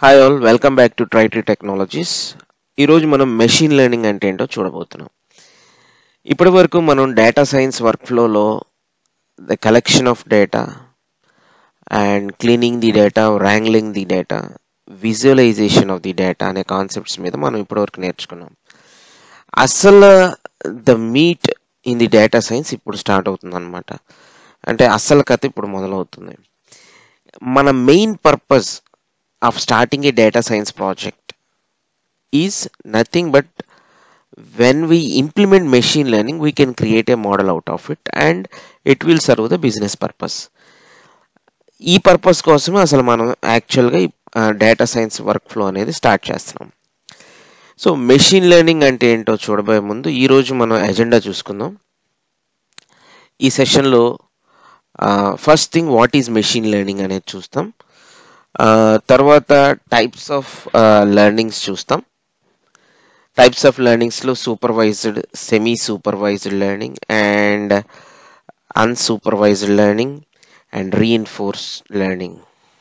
Hi all welcome back to ట్రైట్రీ technologies ఈరోజు మనం మెషిన్ లెర్నింగ్ అంటే ఏంటో చూడబోతున్నాం ఇప్పటి వరకు మనం డేటా సైన్స్ వర్క్ ఫ్లోలో the collection of data and cleaning the data wrangling the data visualisation of the data అనే కాన్సెప్ట్స్ మీద మనం ఇప్పటివరకు నేర్చుకున్నాం అసలు the meat in the data science ఇప్పుడు స్టార్ట్ అవుతుంది అనమాట అంటే అసలు కథ ఇప్పుడు మొదలవుతుంది మన main purpose of starting a data science project is nothing but when we implement machine learning we can create a model out of it and it will serve the business purpose ఈ purpose కోసమే అసలు మనం యాక్చువల్గా data science workflow అనేది start చేస్తున్నాం so machine learning అంటే ఏంటో చూడబోయే ముందు ఈరోజు మనం ఎజెండా చూసుకుందాం ఈ సెషన్లో first thing what is machine learning అనేది చూస్తాం తర్వాత టైప్స్ ఆఫ్ లెర్నింగ్స్ చూస్తాం టైప్స్ ఆఫ్ లెర్నింగ్స్లో supervised semi supervised learning and unsupervised learning and reinforce learning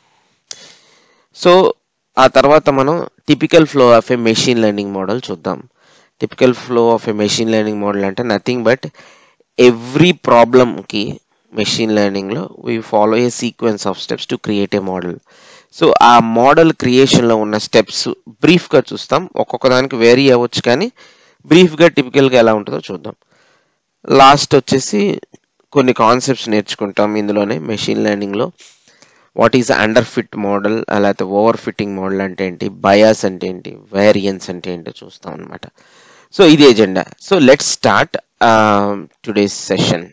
so ఆ తర్వాత మనం typical flow of a machine learning model చూద్దాం typical flow of a machine learning model అంటే నథింగ్ బట్ ఎవ్రీ ప్రాబ్లమ్కి machine లెర్నింగ్లో we follow a sequence of steps to create a model so ఆ model క్రియేషన్లో ఉన్న steps బ్రీఫ్గా చూస్తాం ఒక్కొక్క దానికి వేరీ అవ్వచ్చు కానీ బ్రీఫ్గా టిపికల్గా ఎలా ఉంటుందో చూద్దాం లాస్ట్ వచ్చేసి కొన్ని కాన్సెప్ట్స్ నేర్చుకుంటాం ఇందులోనే మెషిన్ లెర్నింగ్లో what is underfit model లేకపోతే ఓవర్ ఫిట్టింగ్ మోడల్ అంటే ఏంటి బయాస్ అంటే ఏంటి వేరియన్స్ అంటే ఏంటో చూస్తాం అనమాట సో ఇది agenda so let start today's session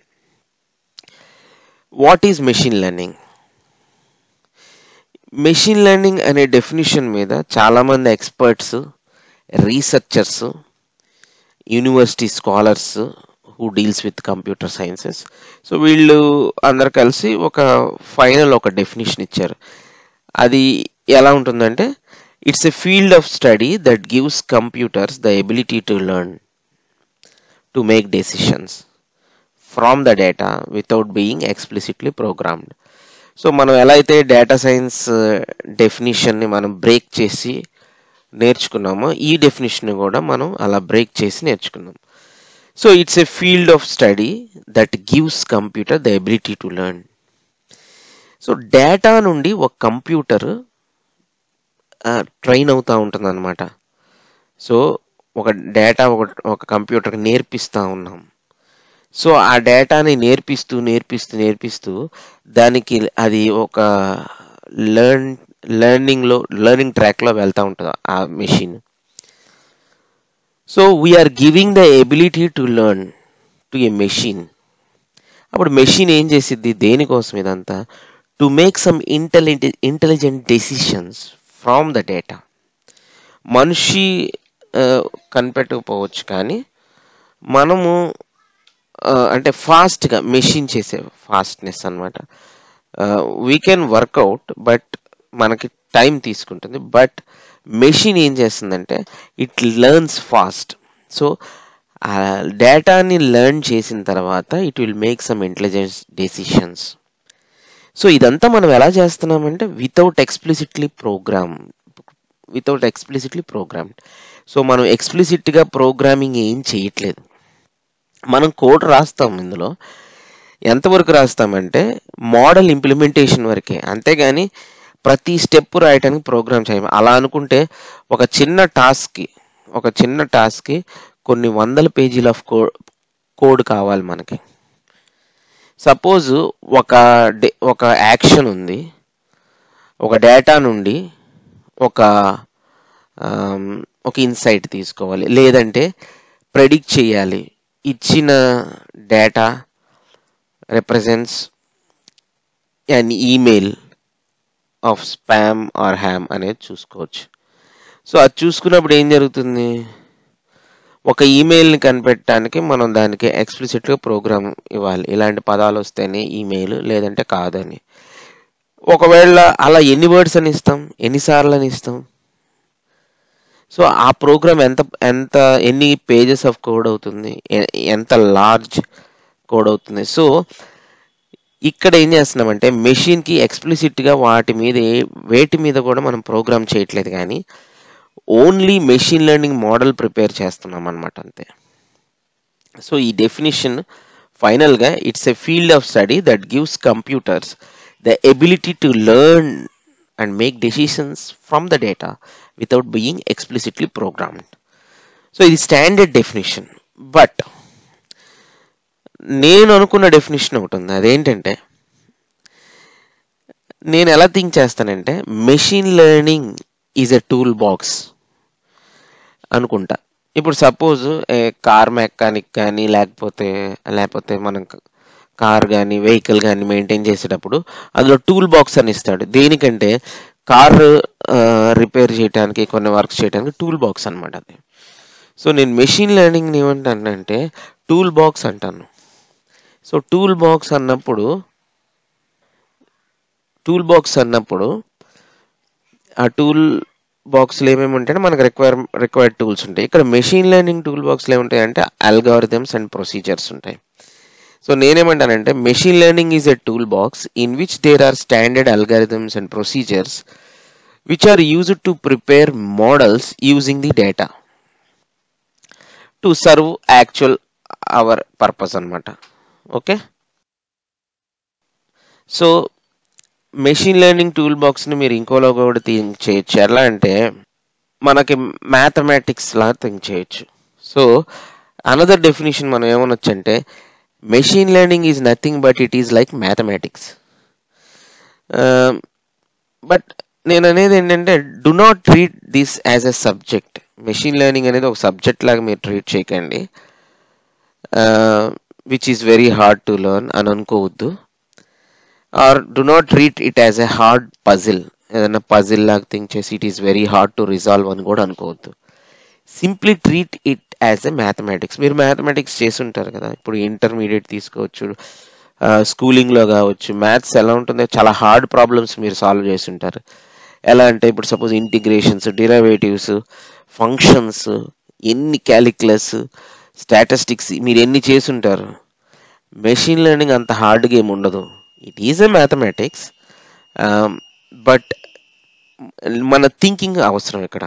what is machine learning machine learning అనే డెఫినేషన్ మీద చాలామంది experts researchers university scholars who deals with computer sciences so వీళ్ళు అందరు కలిసి ఒక ఫైనల్ ఒక డెఫినేషన్ ఇచ్చారు అది ఎలా ఉంటుందంటే it's a field of study that gives computers the ability to learn to make decisions from the data without being explicitly programmed so మనం ఎలా అయితే డేటా సైన్స్ డెఫినేషన్ని మనం బ్రేక్ చేసి నేర్చుకున్నామో ఈ డెఫినేషన్ కూడా మనం అలా బ్రేక్ చేసి నేర్చుకున్నాం so it's a field of study that gives computer the ability to learn so data నుండి ఒక కంప్యూటర్ ట్రైన్ అవుతూ ఉంటుంది అనమాట సో ఒక డేటా ఒక ఒక కంప్యూటర్కి నేర్పిస్తూ ఉన్నాం సో ఆ డేటాని నేర్పిస్తూ నేర్పిస్తూ నేర్పిస్తూ దానికి అది ఒక లెర్న్ లెర్నింగ్లో లెర్నింగ్ ట్రాక్లో వెళ్తూ ఉంటుంది ఆ machine so we're giving the ability to learn to a machine అప్పుడు మెషిన్ ఏం చేసిద్ది దేనికోసం ఇదంతా to make some intelligent intelligent decisions from the data మనిషి కనిపెట్టకపోవచ్చు కానీ మనము అంటే ఫాస్ట్గా మెషిన్ చేసే ఫాస్ట్నెస్ అనమాట వీ కెన్ వర్కౌట్ బట్ మనకి టైం తీసుకుంటుంది బట్ మెషిన్ ఏం చేస్తుందంటే ఇట్ లెర్న్స్ ఫాస్ట్ సో ఆ డేటాని లెర్న్ చేసిన తర్వాత it will make some intelligence decisions so ఇదంతా మనం ఎలా చేస్తున్నామంటే without explicitly program without explicitly program so మనం ఎక్స్ప్లిసిట్గా ప్రోగ్రామింగ్ ఏం చేయట్లేదు మనం కోడ్ రాస్తాం ఇందులో ఎంతవరకు రాస్తామంటే మోడల్ ఇంప్లిమెంటేషన్ వరకే అంతేగాని ప్రతి స్టెప్ రాయడానికి ప్రోగ్రామ్ చేయాలి అలా అనుకుంటే ఒక చిన్న టాస్క్కి ఒక చిన్న టాస్క్కి కొన్ని వందల పేజీల ఆఫ్ కోడ్ కోడ్ కావాలి మనకి సపోజ్ ఒక డే ఒక యాక్షన్ ఉంది ఒక డేటా నుండి ఒక ఒక ఇన్సైట్ తీసుకోవాలి లేదంటే ప్రెడిక్ట్ చేయాలి ఇచ్చిన data represents an email of spam or ham అనేది చూసుకోవచ్చు సో అది చూసుకున్నప్పుడు ఏం జరుగుతుంది ఒక ఈమెయిల్ని కనిపెట్టడానికి మనం దానికి ఎక్స్ప్లిసిట్గా ప్రోగ్రామ్ ఇవ్వాలి ఇలాంటి పదాలు వస్తేనే ఈమెయిల్ లేదంటే కాదని ఒకవేళ అలా ఎన్ని వర్డ్స్ అని ఇస్తాం ఎన్నిసార్లు అని ఇస్తాం సో ఆ ప్రోగ్రామ్ ఎంత ఎంత ఎన్ని పేజెస్ ఆఫ్ కోడ్ అవుతుంది ఎంత లార్జ్ కోడ్ అవుతుంది సో ఇక్కడ ఏం చేస్తున్నామంటే మెషిన్కి ఎక్స్ప్లిసిట్గా వాటి మీద ఏ- వేటి మీద కూడా మనం ప్రోగ్రామ్ చేయట్లేదు కానీ only machine learning model prepare చేస్తున్నాం అనమాట అంతే సో ఈ డెఫినిషన్ ఫైనల్గా it's a field of study that gives computers the ability to learn and make decisions from the data without being explicitly programmed so ఇది standard definition but నేను అనుకున్న definition ఒకటి ఉంది అదేంటంటే నేను ఎలా థింక్ చేస్తానంటే machine learning is a tool toolbox అనుకుంటా ఇప్పుడు సపోజ్ కార్ మెకానిక్ కానీ లేకపోతే లేకపోతే మనం కార్ కానీ వెహికల్ కానీ మెయింటైన్ చేసేటప్పుడు అందులో టూల్ బాక్స్ అని ఇస్తాడు దేనికంటే కార్ రిపేర్ చేయడానికి కొన్ని వర్క్స్ చేయడానికి టూల్ బాక్స్ అనమాట అది సో నేను మెషిన్ లెర్నింగ్ ఏమంటానంటే టూల్ బాక్స్ అంటాను సో టూల్ బాక్స్ అన్నప్పుడు టూల్ బాక్స్ అన్నప్పుడు ఆ టూల్ బాక్స్లో ఏమేమి ఉంటాయంటే మనకు రిక్వైర్ రిక్వైర్డ్ టూల్స్ ఉంటాయి ఇక్కడ మెషిన్ లెర్నింగ్ టూల్ బాక్స్లో ఏముంటాయి అంటే అల్గారిథమ్స్ అండ్ ప్రొసీజర్స్ ఉంటాయి సో నేనేమంటానంటే machine learning is a tool box in which there are standard algorithms and procedures which are used to prepare models using the data to serve actual our purpose అనమాట okay so machine learning tool బాక్స్ని మీరు ఇంకోలో కూడా think చేయొచ్చు ఎలా అంటే మనకి mathematics లా థింక్ చేయొచ్చు సో అనదర్ డెఫినేషన్ మనం ఏమనొచ్చు అంటే machine learning is nothing but it is like mathematics but నేను అనేది ఏంటంటే do not treat this as a subject machine learning అనేది ఒక సబ్జెక్ట్ లాగా మీరు ట్రీట్ చేయకండి which is very hard to learn అని అనుకోవద్దు or do not treat it as a hard puzzle ఏదైనా పజిల్ లాగా థింక్ చేసి it is very hard to resolve అని కూడా అనుకోవద్దు simply treat it as a mathematics మీరు మ్యాథమెటిక్స్ చేసి ఉంటారు కదా ఇప్పుడు ఇంటర్మీడియట్ తీసుకోవచ్చు స్కూలింగ్లో కావచ్చు మ్యాథ్స్ ఎలా ఉంటుందో చాలా హార్డ్ ప్రాబ్లమ్స్ మీరు సాల్వ్ చేసి ఉంటారు ఎలా అంటే ఇప్పుడు సపోజ్ ఇంటిగ్రేషన్స్ డిరైవేటివ్స్ ఫంక్షన్స్ ఎన్ని క్యాలిక్యులస్ స్టాటిస్టిక్స్ మీరు ఎన్ని చేసి ఉంటారు మెషిన్ లెర్నింగ్ అంత హార్డ్ గేమ్ ఉండదు it is a mathematics but మన థింకింగ్ అవసరం ఇక్కడ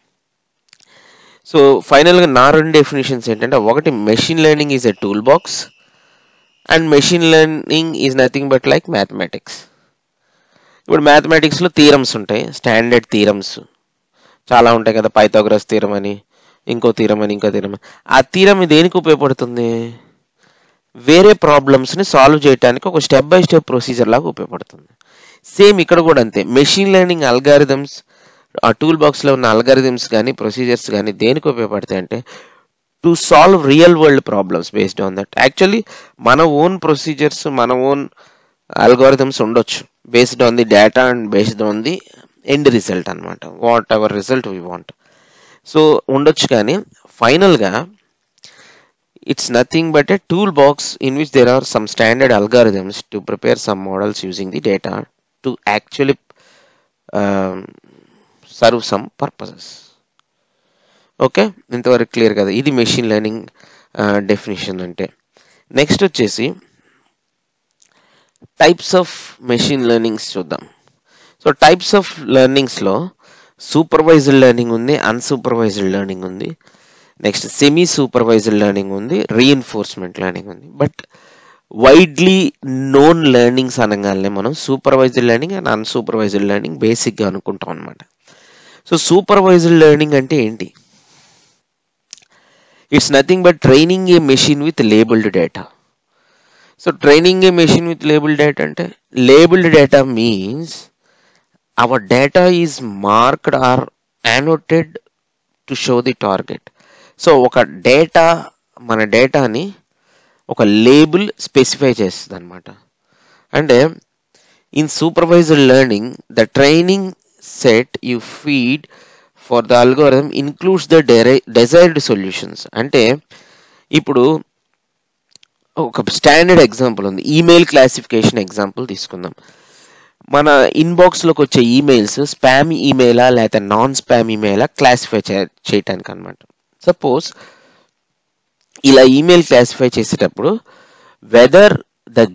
సో ఫైనల్గా నా రెండు డెఫినేషన్స్ ఏంటంటే ఒకటి machine learning is a tool box and machine learning is nothing but like mathematics ఇప్పుడు మ్యాథమెటిక్స్లో థీరమ్స్ ఉంటాయి స్టాండర్డ్ థీరమ్స్ చాలా ఉంటాయి కదా పైథాగరస్ థీరం అని ఇంకో థీరం అని ఇంకో థీరం అని ఆ థీరం దేనికి ఉపయోగపడుతుంది వేరే ప్రాబ్లమ్స్ని సాల్వ్ చేయడానికి ఒక స్టెప్ బై స్టెప్ ప్రొసీజర్ లాగా ఉపయోగపడుతుంది సేమ్ ఇక్కడ కూడా అంతే మెషిన్ లెర్నింగ్ అల్గారిథమ్స్ ఆ టూల్ బాక్స్లో ఉన్న అల్గారిథమ్స్ కానీ ప్రొసీజర్స్ కానీ దేనికి ఉపయోగపడతాయి అంటే to solve real world problems based on that actually మన ఓన్ ప్రొసీజర్స్ మన ఓన్ అల్గారిథమ్స్ ఉండొచ్చు based on the data and based on the end result అనమాట whatever result we want so ఉండొచ్చు కానీ ఫైనల్గా it's nothing but a toolbox in which there are some standard algorithms to prepare some models using the data to actually um, serve some purposes okay ఇంతవరకు clear కదా ఇది machine learning definition అంటే next వచ్చేసి types of machine learnings చూద్దాం so types of లెర్నింగ్స్లో supervised learning ఉంది unsupervised learning ఉంది next semi supervised learning ఉంది రీఎన్ఫోర్స్మెంట్ లెర్నింగ్ ఉంది బట్ వైడ్లీ నోన్ లెర్నింగ్స్ అనగానే మనం supervised learning and unsupervised learning బేసిక్గా అనుకుంటాం అనమాట సో సూపర్వైజ్డ్ లెర్నింగ్ అంటే ఏంటి it's nothing but training a machine with labelled data so training a machine with labelled data అంటే labelled data means our data is marked or annotated to show the target so ఒక data మన డేటాని ఒక label specify చేస్తుంది అనమాట అంటే in supervised learning the training set you feed for the algorithm includes the desired solutions అంటే ఇప్పుడు ఒక స్టాండర్డ్ ఎగ్జాంపుల్ ఉంది ఈమెయిల్ క్లాసిఫికేషన్ ఎగ్జాంపుల్ తీసుకుందాం మన ఇన్బాక్స్లోకి వచ్చే ఈమెయిల్స్ స్పామ్ ఈమెయిలా లేకపోతే నాన్ స్పామ్ ఈమెయిలా క్లాసిఫై చేయటానికి అనమాట సపోజ్ ఇలా ఈమెయిల్ క్లాసిఫై చేసేటప్పుడు whether the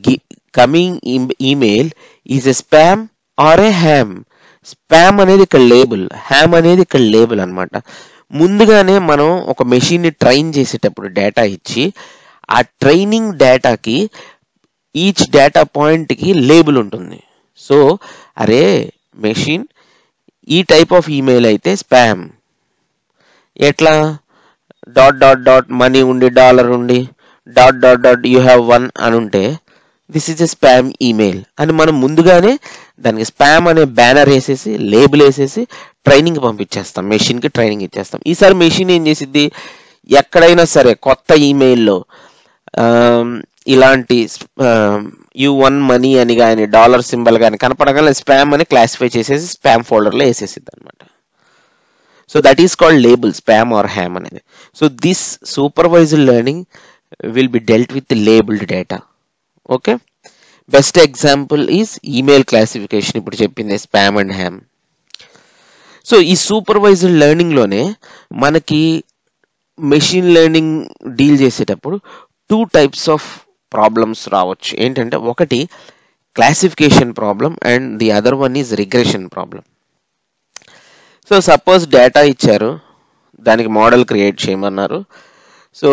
coming email is a spam or a ham spam అనేది ఇక్కడ లేబుల్ హ్యామ్ అనేది ఇక్కడ లేబుల్ అన్నమాట ముందుగానే మనం ఒక మెషిన్ని ట్రైన్ చేసేటప్పుడు డేటా ఇచ్చి ఆ ట్రైనింగ్ డేటాకి ఈచ్ డేటా పాయింట్కి లేబుల్ ఉంటుంది సో అరే మెషిన్ ఈ టైప్ ఆఫ్ ఈమెయిల్ అయితే స్పామ్ ఎట్లా డాట్ డాట్ డాట్ మనీ ఉండి డాలర్ ఉండి dot dot dot you have won అని ఉంటే this is a spam email అని మనం ముందుగానే దానికి స్పామ్ అనే బ్యానర్ వేసేసి లేబుల్ వేసేసి ట్రైనింగ్ పంపించేస్తాం మెషిన్కి ట్రైనింగ్ ఇచ్చేస్తాం ఈసారి మెషిన్ ఏం చేసిద్ది ఎక్కడైనా సరే కొత్త ఈమెయిల్లో ఇలాంటి యూ వన్ మనీ అని కానీ డాలర్ సింబల్ కానీ కనపడగానే స్పామ్ అని క్లాసిఫై చేసేసి స్పామ్ ఫోల్డర్లో వేసేసిద్ది అనమాట so that is called label spam or ham అనేది so this supervised learning will be dealt with labelled data okay best example is email classification ఇప్పుడు చెప్పింది స్పామ్ అండ్ హ్యామ్ సో ఈ supervised లెర్నింగ్లోనే మనకి మెషిన్ లెర్నింగ్ డీల్ చేసేటప్పుడు two types of problems రావచ్చు ఏంటంటే ఒకటి classification problem and the other one is regression problem so suppose data ఇచ్చారు దానికి మోడల్ క్రియేట్ చేయమన్నారు సో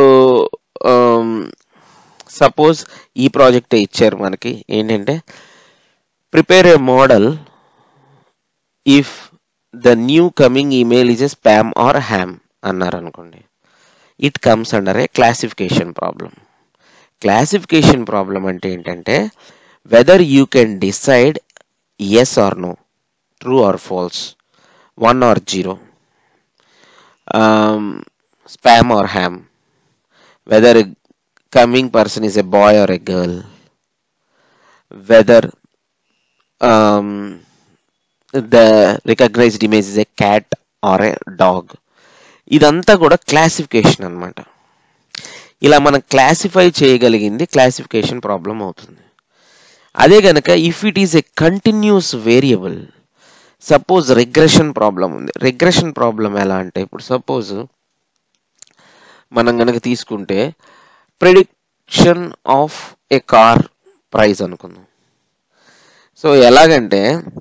సపోజ్ ఈ ప్రాజెక్టే ఇచ్చారు మనకి ఏంటంటే prepare a model if the new coming email is a spam or ham అన్నారు అనుకోండి it comes under a classification problem classification problem అంటే ఏంటంటే whether you can decide yes or no true or false one or zero spam or ham whether coming person is a boy or a girl whether um, the recognized image is a cat or a dog ఇదంతా కూడా classification అనమాట ఇలా మనం classify చేయగలిగింది classification problem అవుతుంది అదే కనుక if it is a continuous variable suppose regression problem ఉంది రిగ్రెషన్ ప్రాబ్లం ఎలా అంటే ఇప్పుడు సపోజ్ మనం కనుక తీసుకుంటే prediction of a car price అనుకుందాం సో ఎలాగంటే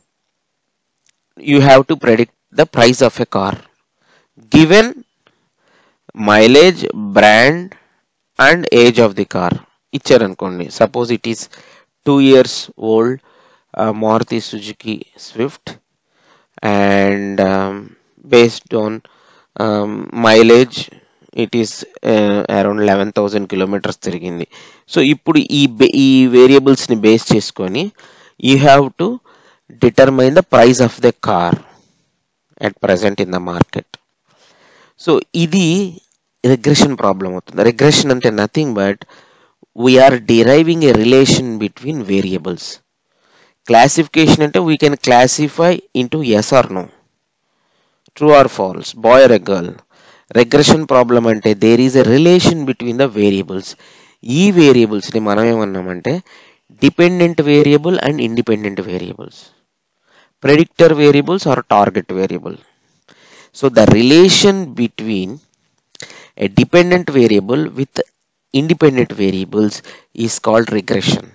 you have to predict the price of a car given mileage brand and age of the car ఇచ్చారనుకోండి suppose it is two years old Maruti Suzuki Swift and based on mileage it is around eleven thousand kilometres తిరిగింది so ఇప్పుడు ఈ ఈ వేరియబుల్స్ని base చేసుకొని you have to determine the price of the car at present in the market so ఇది regression problem అవుతుంది regression అంటే nothing but we are deriving a relation between variables classification అంటే we can classify into yes or no true or false boy or a girl regression problem అంటే there is a relation between the variables ఈ వేరియబుల్స్ని మనం ఏమన్నామంటే dependent variable and independent variables predictor variables or target variable so the relation between a dependent variable with independent variables is called regression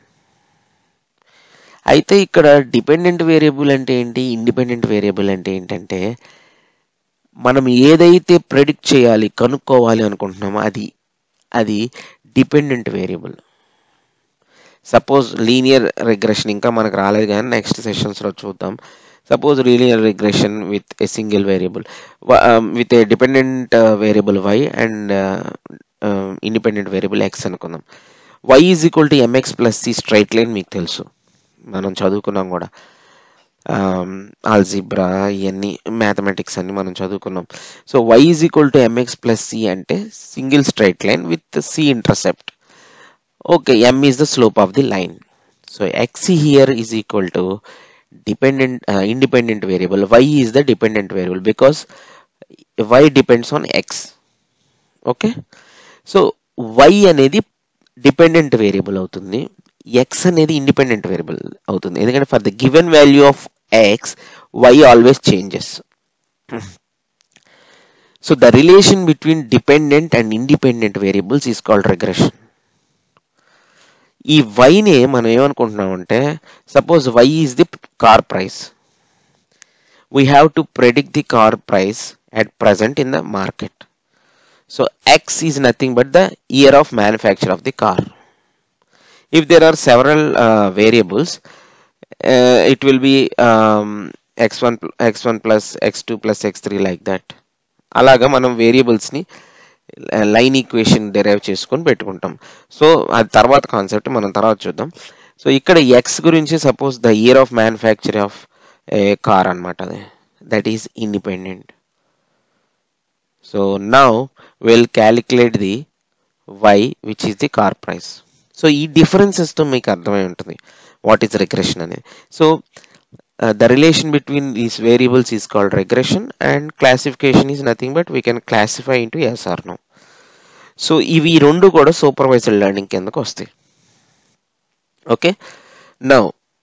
అయితే ఇక్కడ dependent variable అంటే ఏంటి independent variable అంటే ఏంటంటే మనం ఏదైతే ప్రెడిక్ట్ చేయాలి కనుక్కోవాలి అనుకుంటున్నామో అది అది dependent variable suppose linear regression ఇంకా మనకు రాలేదు కానీ నెక్స్ట్ సెషన్స్లో చూద్దాం suppose linear regression with a single variable with a dependent variable y and independent variable x అనుకుందాం y is equal to mx plus c straight line మీకు తెలుసు మనం చదువుకున్నాం కూడా ఆల్జిబ్రా ఇవన్నీ మ్యాథమెటిక్స్ అన్ని మనం చదువుకున్నాం so y is equal to mx plus c అంటే single straight line with c intercept okay m is the slope of the line so x here is equal to dependent independent variable y is the dependent variable because y depends on x okay so y అనేది dependent variable అవుతుంది x అనేది independent variable అవుతుంది ఎందుకంటే for the given value of x y always changes so the relation between dependent and independent variables is called regression ఈ వైని మనం ఏమనుకుంటున్నాం అంటే suppose y is the car price we have to predict the car price at present in the market so x is nothing but the year of manufacture of the car if there are several uh, variables uh, it will be um, x1 pl- x1 plus x2 plus x3 like that అలాగా మనం వేరియబుల్స్ని line equation derive చేసుకొని పెట్టుకుంటాం so అది తర్వాత concept మనం తర్వాత చూద్దాం so ఇక్కడ ఎక్స్ గురించి suppose the year of manufacture of a car అనమాట అది that is independent so now will calculate the y which is the car price so ఈ డిఫరెన్సెస్తో మీకు అర్థమై ఉంటుంది వాట్ ఈస్ రిగ్రెషన్ అనేది so the relation between these variables is called regression and classification is nothing but we can classify into yes or no so ఇవి రెండు కూడా supervisor learning కిందకు వస్తాయి okay now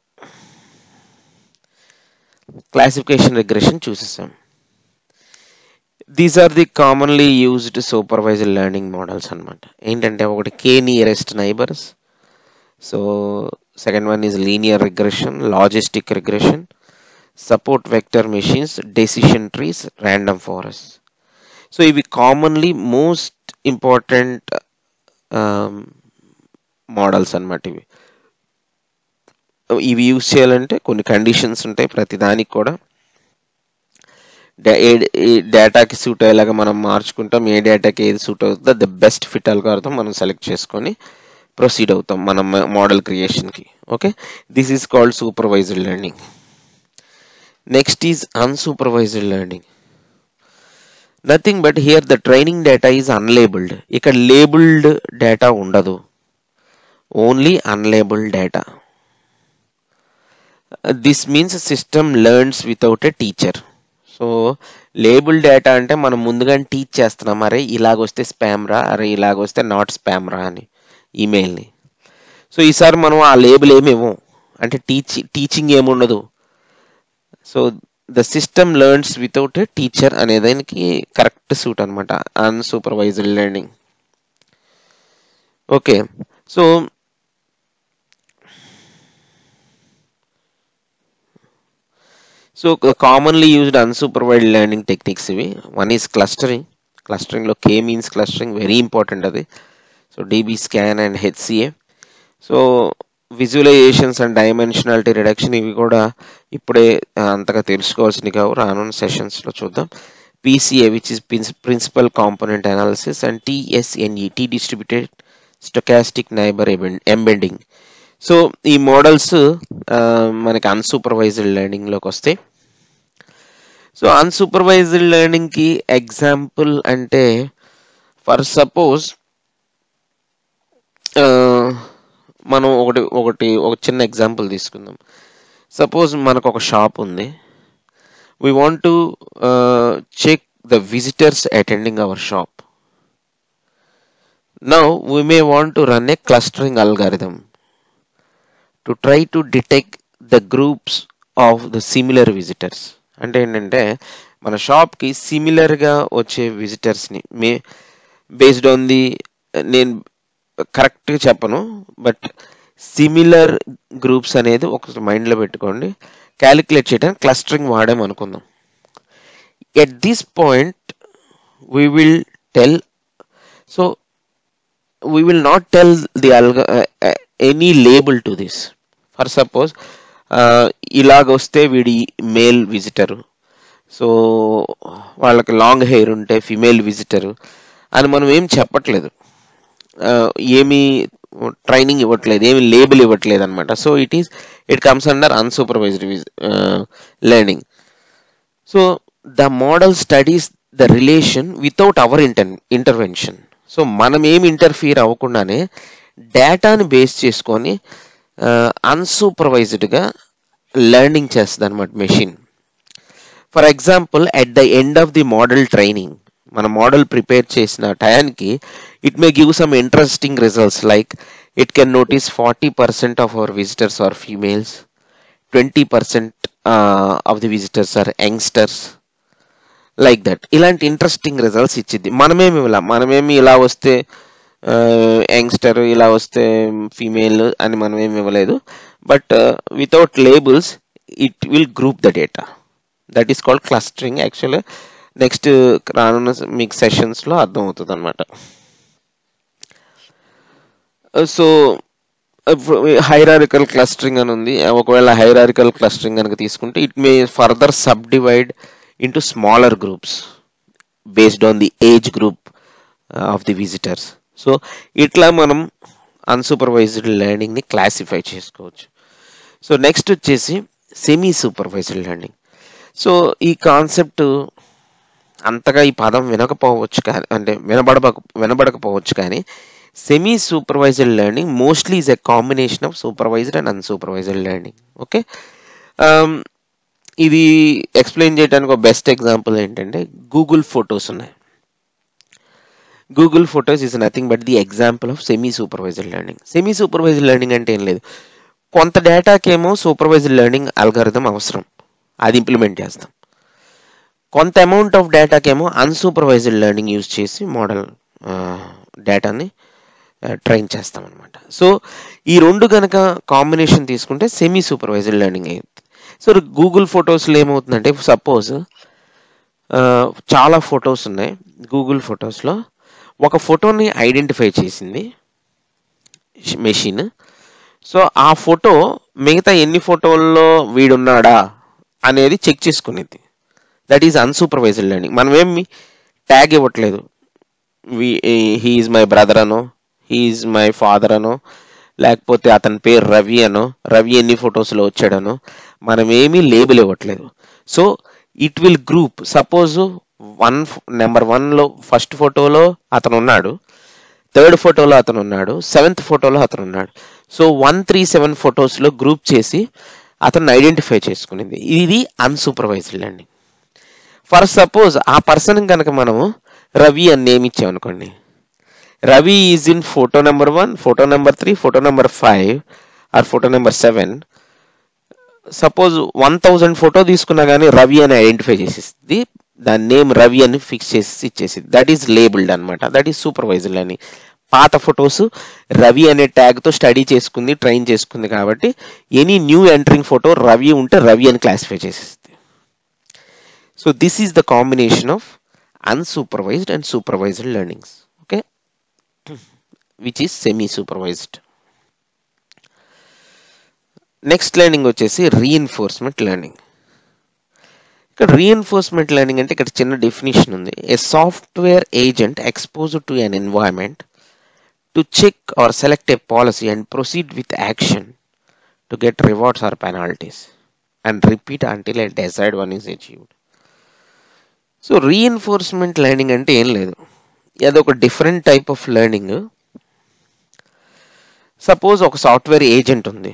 classification regression చూసేసాం these are the commonly used supervisor learning models అనమాట ఏంటంటే ఒకటి k nearest neighbours so second one is linear regression logistic regression support vector machines decision trees random forest so ఇవి commonly most important models అనమాట ఇవి ఇవి use చేయాలంటే కొన్ని conditions ఉంటాయి ప్రతి దానికి కూడా డేటాకి సూట్ అయ్యేలాగా మనం మార్చుకుంటాం ఏ డేటాకి ఏది సూట్ అవుతుందో ద బెస్ట్ ఫిట్ అల్గారిథం మనం సెలెక్ట్ చేసుకొని ప్రొసీడ్ అవుతాం మనం మోడల్ క్రియేషన్కి okay this is called supervised learning next is unsupervised learning nothing but here the training data is unlabelled ఇక్కడ లేబుల్డ్ డేటా ఉండదు only unlabelled data this means system learns without a teacher so label data అంటే మనం ముందుగానే teach చేస్తున్నాం అరే ఇలాగొస్తే spam రా అరే ఇలాగొస్తే not spam రా అని ఈమెయిల్ని సో ఈసారి మనం ఆ లేబుల్ ఏమి ఇవ్వం అంటే టీచ్ టీచింగ్ ఏముండదు so the system learns without teacher అనే దానికి కరెక్ట్ సూట్ అనమాట unsupervised learning okay so so commonly used unsupervised learning techniques ఇవి వన్ ఈజ్ క్లస్టరింగ్ క్లస్టరింగ్లో k means clustering very important అది so DBSCAN and HCA so visualisations and dimensionality reduction ఇవి కూడా ఇప్పుడే అంతగా తెలుసుకోవాల్సినవి కావు రానున్న సెషన్స్లో చూద్దాం PCA which is principal component analysis and TSNE t distributed stochastic neighbour ఎంబెండింగ్ so ఈ మోడల్స్ మనకి అన్సూపర్వైజ్డ్ లెర్నింగ్లోకి వస్తాయి సో అన్సూపర్వైజ్డ్ లెర్నింగ్కి ఎగ్జాంపుల్ అంటే ఫర్ సపోజ్ మనం ఒకటి ఒకటి ఒక చిన్న ఎగ్జాంపుల్ తీసుకుందాం సపోజ్ మనకు ఒక షాప్ ఉంది we want to check the visitors attending our shop now we may want to run a clustering algorithm to try to detect the groups of the similar visitors అంటే ఏంటంటే మన షాప్కి సిమిలర్గా వచ్చే విజిటర్స్ని మే బేస్డ్ ఆన్ ది నేను కరెక్ట్గా చెప్పను బట్ సిమిలర్ గ్రూప్స్ అనేది ఒక మైండ్లో పెట్టుకోండి క్యాలిక్యులేట్ చేయడానికి క్లస్టరింగ్ వాడాం అనుకుందాం at this point we will tell so we will not tell the algo any label to this for suppose ఇలాగ వస్తే వీడి మేల్ విజిటరు సో వాళ్ళకి లాంగ్ హెయిర్ ఉంటే ఫిమేల్ విజిటరు అని మనం ఏం చెప్పట్లేదు ఏమి ట్రైనింగ్ ఇవ్వట్లేదు ఏమి లేబుల్ ఇవ్వట్లేదు అనమాట so it is it comes under unsupervised learning so the model studies the relation without our inter intervention so మనం ఏం ఇంటర్ఫియర్ అవ్వకుండానే డేటాని బేస్ చేసుకొని అన్సూపర్వైజ్డ్గా లెర్నింగ్ చేస్తుంది అనమాట machine for example at the end of the model training మన model prepare చేసిన టయానికి it may give some interesting results like it can notice forty percent of our visitors are females twenty percent of the visitors are youngsters like that ఇలాంటి interesting results ఇచ్చింది మనమేమి ఇలా మనమేమి ఇలా వస్తే యంగ్స్టర్ ఇలా వస్తే ఫీమేల్ అని మనం ఏమి ఇవ్వలేదు but without labels it will group the data that is called clustering actually next రానున్న మీకు సెషన్స్లో అర్థమవుతుంది అనమాట సో హైరారికల్ క్లస్టరింగ్ అని ఉంది ఒకవేళ హైరారికల్ క్లస్టరింగ్ కనుక తీసుకుంటే it may further subdivide into smaller groups based on the age group of the visitors so ఇట్లా మనం అన్సూపర్వైజ్డ్ లెర్నింగ్ని క్లాసిఫై చేసుకోవచ్చు సో నెక్స్ట్ వచ్చేసి సెమీ సూపర్వైజ్డ్ లెర్నింగ్ సో ఈ కాన్సెప్ట్ అంతగా ఈ పదం వినకపోవచ్చు కానీ అంటే వినబడ వినబడకపోవచ్చు కానీ semi supervised learning mostly is a combination of supervised and unsupervised learning okay ఇది ఎక్స్ప్లెయిన్ చేయడానికి ఒక బెస్ట్ ఎగ్జాంపుల్ ఏంటంటే గూగుల్ ఫొటోస్ ఉన్నాయి Google photos is nothing but the example of semi supervised learning semi supervised learning అంటే ఏం లేదు కొంత డేటాకేమో supervised learning algorithm అవసరం అది ఇంప్లిమెంట్ చేస్తాం కొంత అమౌంట్ ఆఫ్ డేటాకేమో అన్సూపర్వైజ్డ్ లెర్నింగ్ యూజ్ చేసి మోడల్ డేటాని ట్రైన్ చేస్తాం అనమాట సో ఈ రెండు కనుక కాంబినేషన్ తీసుకుంటే సెమీ సూపర్వైజ్డ్ లెర్నింగ్ అయ్యింది సో గూగుల్ ఫొటోస్లో ఏమవుతుందంటే సపోజ్ చాలా ఫొటోస్ ఉన్నాయి గూగుల్ ఫొటోస్లో ఒక ఫోటోని ఐడెంటిఫై చేసింది మెషిన్ సో ఆ ఫోటో మిగతా ఎన్ని ఫోటోల్లో వీడున్నాడా అనేది చెక్ చేసుకునేది దట్ ఈజ్ అన్సూపర్వైజ్డ్ లెర్నింగ్ మనం ఏమి ట్యాగ్ ఇవ్వట్లేదు హీఈస్ మై బ్రదర్ అనో హీఈస్ మై ఫాదర్ అనో లేకపోతే అతని పేరు రవి అనో రవి ఎన్ని ఫొటోస్లో వచ్చాడనో మనం ఏమీ లేబుల్ ఇవ్వట్లేదు so it will group suppose one number వన్లో ఫస్ట్ ఫోటోలో అతను ఉన్నాడు థర్డ్ ఫోటోలో అతను ఉన్నాడు సెవెంత్ ఫోటోలో అతను ఉన్నాడు సో వన్ త్రీ సెవెన్ ఫొటోస్లో గ్రూప్ చేసి అతన్ని ఐడెంటిఫై చేసుకునేది ఇది అన్సూపర్వైజ్డ్ లెర్నింగ్ ఫర్ సపోజ్ ఆ పర్సన్ కనుక మనము రవి అని నేమ్ ఇచ్చామనుకోండి Ravi is in photo number one photo number three photo number five or photo number seven suppose one thousand photo తీసుకున్నా కానీ రవి అని ఐడెంటిఫై చేసేది దాని నేమ్ రవి అని ఫిక్స్ చేసి ఇచ్చేసింది దట్ ఈస్ లేబుల్డ్ అనమాట దట్ ఈస్ సూపర్వైజర్ అని పాత ఫొటోస్ రవి అనే ట్యాగ్తో స్టడీ చేసుకుంది ట్రైన్ చేసుకుంది కాబట్టి any new entering photo Ravi ఉంటే రవి అని క్లాసిఫై చేసేస్తుంది so this is the combination of unsupervised and supervised learnings okay which is semi supervised next learning వచ్చేసి రీఎన్ఫోర్స్మెంట్ లెర్నింగ్ ఇక్కడ రీఎన్ఫోర్స్మెంట్ లెర్నింగ్ అంటే ఇక్కడ చిన్న డెఫినేషన్ ఉంది a software agent exposed to an environment to check or select a policy and proceed with action to get rewards or penalties and repeat until a decide one is achieved so reinforcement learning అంటే ఏం లేదు అది ఒక different type of learning suppose ఒక software agent ఉంది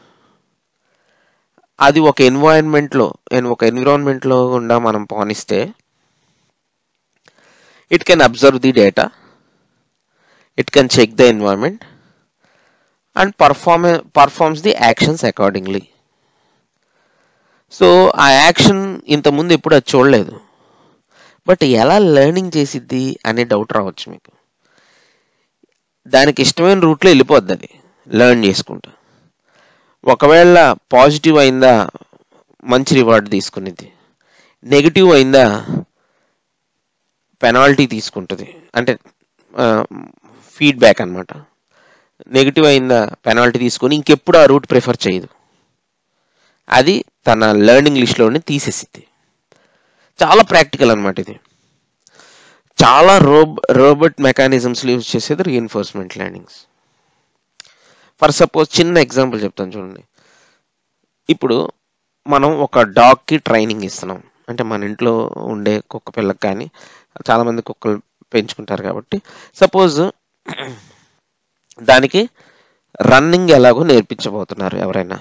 అది ఒక ఎన్వైరన్మెంట్లో ఒక ఎన్విరాన్మెంట్లో గుండా మనం పానిస్తే it can observe the data it can check the environment and perform performs the actions accordingly so ఆ యాక్షన్ ఇంతకుముందు ఎప్పుడు అది చూడలేదు బట్ ఎలా లెర్నింగ్ చేసిద్ది అనే డౌట్ రావచ్చు మీకు దానికి ఇష్టమైన రూట్లో వెళ్ళిపోద్ది అది లెర్న్ చేసుకుంటా ఒకవేళ పాజిటివ్ అయిందా మంచి రివార్డ్ తీసుకునేది నెగిటివ్ అయిందా పెనాల్టీ తీసుకుంటుంది అంటే ఫీడ్బ్యాక్ అనమాట నెగిటివ్ అయిందా పెనాల్టీ తీసుకొని ఇంకెప్పుడు ఆ రూట్ ప్రిఫర్ చేయదు అది తన లెర్నింగ్ లిస్ట్లోనే తీసేసిద్ది చాలా ప్రాక్టికల్ అనమాట ఇది చాలా రోబ్ రోబోట్ మెకానిజమ్స్ యూజ్ చేసేది రీఎన్ఫోర్స్మెంట్ లెర్నింగ్స్ ఫర్ సపోజ్ చిన్న ఎగ్జాంపుల్ చెప్తాను చూడండి ఇప్పుడు మనం ఒక డాగ్కి ట్రైనింగ్ ఇస్తున్నాం అంటే మన ఇంట్లో ఉండే కుక్క పిల్లకి కానీ చాలామంది కుక్కలు పెంచుకుంటారు కాబట్టి సపోజ్ దానికి రన్నింగ్ ఎలాగో నేర్పించబోతున్నారు ఎవరైనా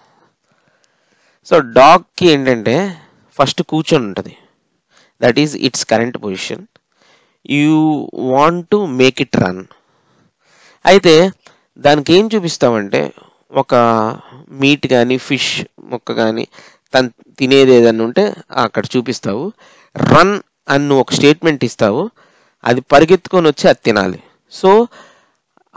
సో డాగ్కి ఏంటంటే ఫస్ట్ కూర్చొని ఉంటుంది that is its current position you want to make it run అయితే దానికి ఏం చూపిస్తామంటే ఒక మీట్ కానీ ఫిష్ మొక్క కానీ తను తినేది ఏదన్నా ఉంటే అక్కడ చూపిస్తావు రన్ అని ఒక స్టేట్మెంట్ ఇస్తావు అది పరిగెత్తుకొని వచ్చి అది తినాలి సో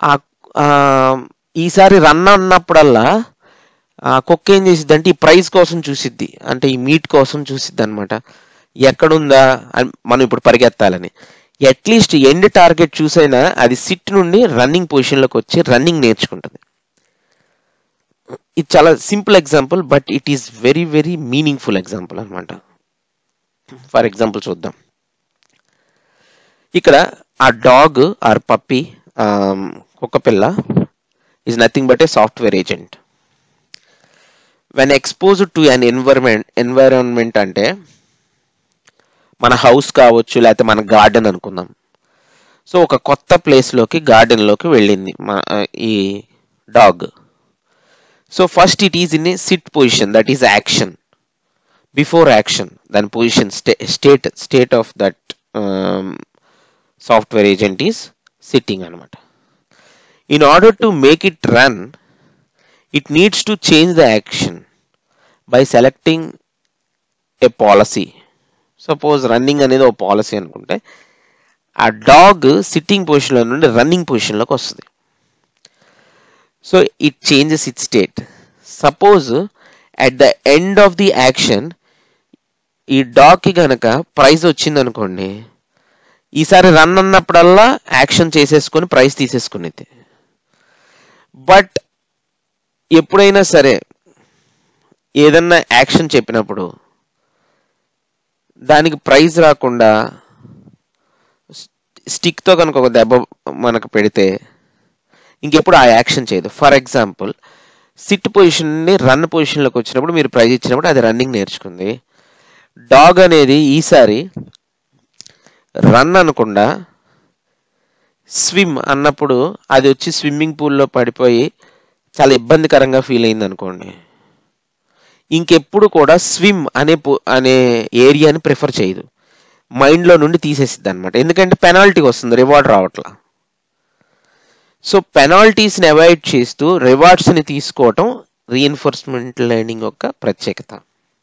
ఆ- ఆ, ఈసారి రన్ అన్నప్పుడల్లా ఆ కుక్క ఏం చేసిద్ది అంటే ఈ ప్రైజ్ కోసం చూసిద్ది అంటే ఈ మీట్ కోసం చూసిద్ది అనమాట ఎక్కడుందా అని మనం ఇప్పుడు పరిగెత్తాలని అట్లీస్ట్ ఎండ్ టార్గెట్ చూసైనా అది సిట్ నుండి రన్నింగ్ పొజిషన్లోకి వచ్చి రన్నింగ్ నేర్చుకుంటుంది ఇది చాలా simple example but it is very very meaningful example అనమాట ఫర్ ఎగ్జాంపుల్ చూద్దాం ఇక్కడ ఆ డాగ్ ఆర్ పప్పి కుక్క పిల్ల is nothing but a software agent when exposed to an environment environment అంటే మన హౌస్ కావచ్చు లేకపోతే మన గార్డెన్ అనుకుందాం సో ఒక కొత్త ప్లేస్లోకి గార్డెన్లోకి వెళ్ళింది మన ఈ dog so first it is in a sit position that is action before action దాని position stay state state of that software agent is sitting అనమాట in order to make it run it needs to change the action by selecting a policy suppose running అనేది ఒక policy అనుకుంటే ఆ dog sitting పొజిషన్లో నుండి running పొజిషన్లోకి వస్తుంది so it changes it state suppose at the end of the action ఈ డాగ్కి గనక ప్రైజ్ వచ్చింది అనుకోండి ఈసారి రన్ అన్నప్పుడల్లా యాక్షన్ చేసేసుకొని ప్రైజ్ తీసేసుకునేది బట్ ఎప్పుడైనా సరే ఏదన్నా యాక్షన్ చెప్పినప్పుడు దానికి ప్రైజ్ రాకుండా స్టిక్తో కనుక ఒక దెబ్బ మనకు పెడితే ఇంకెప్పుడు ఆ యాక్షన్ చేయదు ఫర్ ఎగ్జాంపుల్ సిట్ పొజిషన్ని రన్ పొజిషన్లోకి వచ్చినప్పుడు మీరు ప్రైజ్ ఇచ్చినప్పుడు అది రన్నింగ్ నేర్చుకుంది డాగ్ అనేది ఈసారి రన్ అనకుండా స్విమ్ అన్నప్పుడు అది వచ్చి స్విమ్మింగ్ పూల్లో పడిపోయి చాలా ఇబ్బందికరంగా ఫీల్ అయింది అనుకోండి ఇంకెప్పుడు కూడా స్విమ్ అనే పో- అనే ఏరియాని ప్రిఫర్ చేయదు మైండ్లో నుండి తీసేసిద్ది అనమాట ఎందుకంటే పెనాల్టీ వస్తుంది రివార్డ్ రావట్లా సో పెనాల్టీస్ని అవాయిడ్ చేస్తూ రివార్డ్స్ని తీసుకోవటం రీఎన్ఫోర్స్మెంట్ లెర్నింగ్ యొక్క ప్రత్యేకత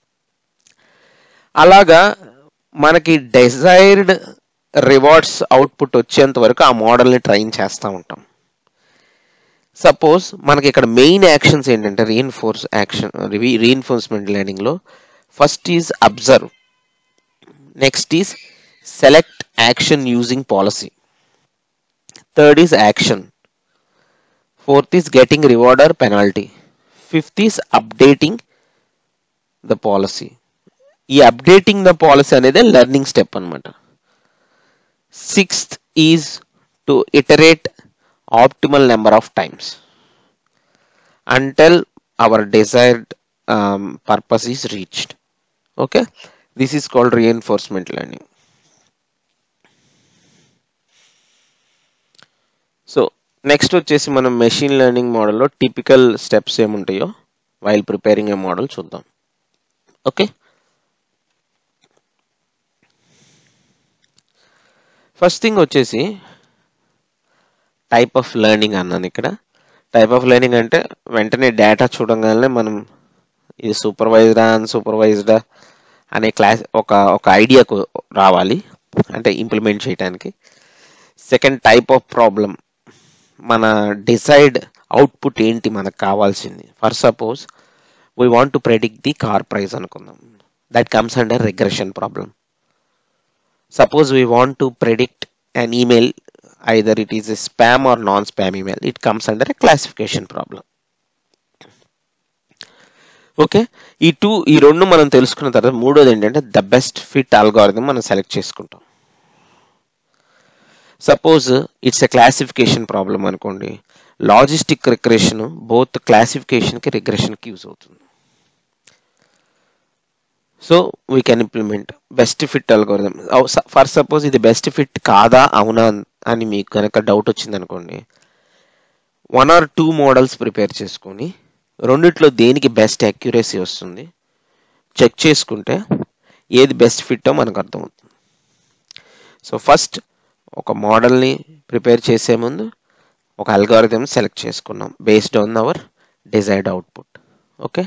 అలాగా మనకి డిజైర్డ్ రివార్డ్స్ అవుట్పుట్ వచ్చేంత వరకు ఆ మోడల్ని ట్రైన్ చేస్తూ ఉంటాం సపోజ్ మనకి ఇక్కడ మెయిన్ యాక్షన్స్ ఏంటంటే రీఎన్ఫోర్స్ యాక్షన్ రీఎన్ఫోర్స్మెంట్ లెర్నింగ్లో first is observe next is select action using policy third is action fourth is getting reward or penalty fifth is updating the policy ఈ అప్డేటింగ్ ద పాలసీ అనేది learning step అనమాట sixth is to iterate optimal number of times until our desired um, purpose is reached okay this is called reinforcement learning so next వచ్చేసి మనం machine learning మోడల్లో typical steps ఏముంటాయో while preparing a model చూద్దాం okay first thing వచ్చేసి type of learning అన్నాను ఇక్కడ type of learning అంటే వెంటనే డేటా చూడగానే మనం ఇది సూపర్వైజ్డా అన్సూపర్వైజ్డా అనే క్లాస్ ఒక ఒక ఐడియాకు రావాలి అంటే ఇంప్లిమెంట్ చేయడానికి సెకండ్ టైప్ ఆఫ్ ప్రాబ్లం మన డిసైడ్ అవుట్పుట్ ఏంటి మనకు కావాల్సింది for suppose we want to predict the car price అనుకుందాం that comes under regression problem suppose we want to predict an email either it is a spam or non-spam email it comes under a classification problem okay ఈ two ఈ రెండు మనం తెలుసుకున్న తర్వాత మూడోది ఏంటంటే the best fit algorithm మనం select చేసుకుంటాం suppose it's a classification problem అనుకోండి లాజిస్టిక్ రిగ్రెషన్ బోత్ క్లాసిఫికేషన్కి రిగ్రెషన్కి యూజ్ అవుతుంది so we can implement best fit algorithm for suppose ఇది బెస్ట్ ఫిట్ కాదా అవునా అని మీకు కనుక డౌట్ వచ్చింది అనుకోండి one or two models prepare చేసుకొని రెండిట్లో దేనికి బెస్ట్ అక్యురసీ వస్తుంది చెక్ చేసుకుంటే ఏది బెస్ట్ ఫిట్టో మనకు అర్థమవుతుంది సో ఫస్ట్ ఒక మోడల్ని ప్రిపేర్ చేసే ముందు ఒక అల్గారిథం సెలెక్ట్ చేసుకున్నాం based on our desired output okay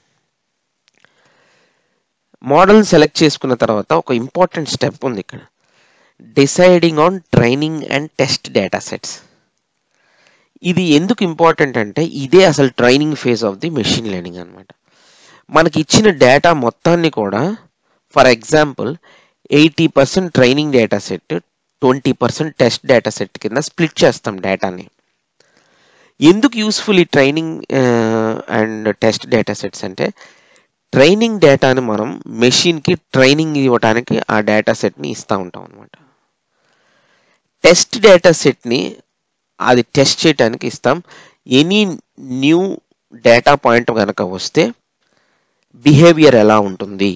model select చేసుకున్న తర్వాత ఒక ఇంపార్టెంట్ స్టెప్ ఉంది ఇక్కడ deciding on training and test data sets ఇది ఎందుకు ఇంపార్టెంట్ అంటే ఇదే అసలు training phase of the machine learning అనమాట మనకి ఇచ్చిన డేటా మొత్తాన్ని కూడా for example eighty percent training data set twenty percent test data set కింద స్ప్లిట్ చేస్తాం డేటాని ఎందుకు యూస్ఫుల్ ఈ training and test data sets అంటే ట్రైనింగ్ డేటాని మనం మెషిన్కి ట్రైనింగ్ ఇవ్వడానికి ఆ డేటా సెట్ని ఇస్తూ ఉంటాం అనమాట టెస్ట్ డేటా సెట్ని అది టెస్ట్ చేయడానికి ఇస్తాం ఎనీ న్యూ డేటా పాయింట్ కనుక వస్తే బిహేవియర్ ఎలా ఉంటుంది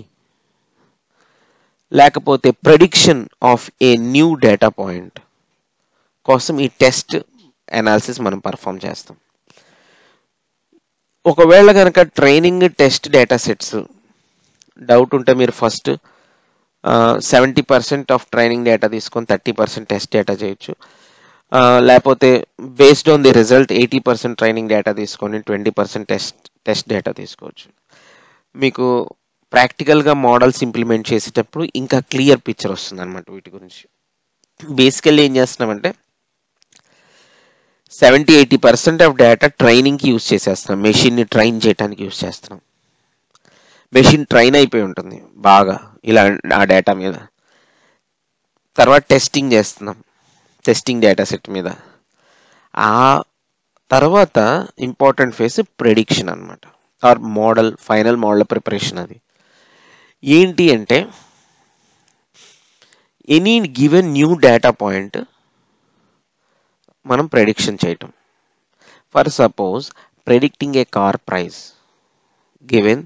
లేకపోతే prediction of a new data point కోసం ఈ టెస్ట్ అనాలిసిస్ మనం పర్ఫామ్ చేస్తాం ఒకవేళ కనుక training test data sets doubt ఉంటే మీరు first seventy percent of training data తీసుకొని థర్టీ పర్సెంట్ టెస్ట్ డేటా చేయొచ్చు లేకపోతే based on the result eighty percent training data తీసుకొని twenty percent test test data తీసుకోవచ్చు మీకు ప్రాక్టికల్గా మోడల్స్ ఇంప్లిమెంట్ చేసేటప్పుడు ఇంకా క్లియర్ పిక్చర్ వస్తుంది అనమాట వీటి గురించి బేసికల్లీ ఏం చేస్తున్నామంటే seventy eighty percent of data ట్రైనింగ్కి యూజ్ చేసేస్తున్నాం మెషిన్ని ట్రైన్ చేయడానికి యూజ్ చేస్తున్నాం మెషిన్ ట్రైన్ అయిపోయి ఉంటుంది బాగా ఇలా ఆ డేటా మీద తర్వాత టెస్టింగ్ చేస్తున్నాం టెస్టింగ్ డేటా సెట్ మీద ఆ తర్వాత ఇంపార్టెంట్ ఫేస్ ప్రెడిక్షన్ అనమాట or model final model preparation అది ఏంటి అంటే any given new data point మనం ప్రెడిక్షన్ చేయటం for suppose predicting a car price given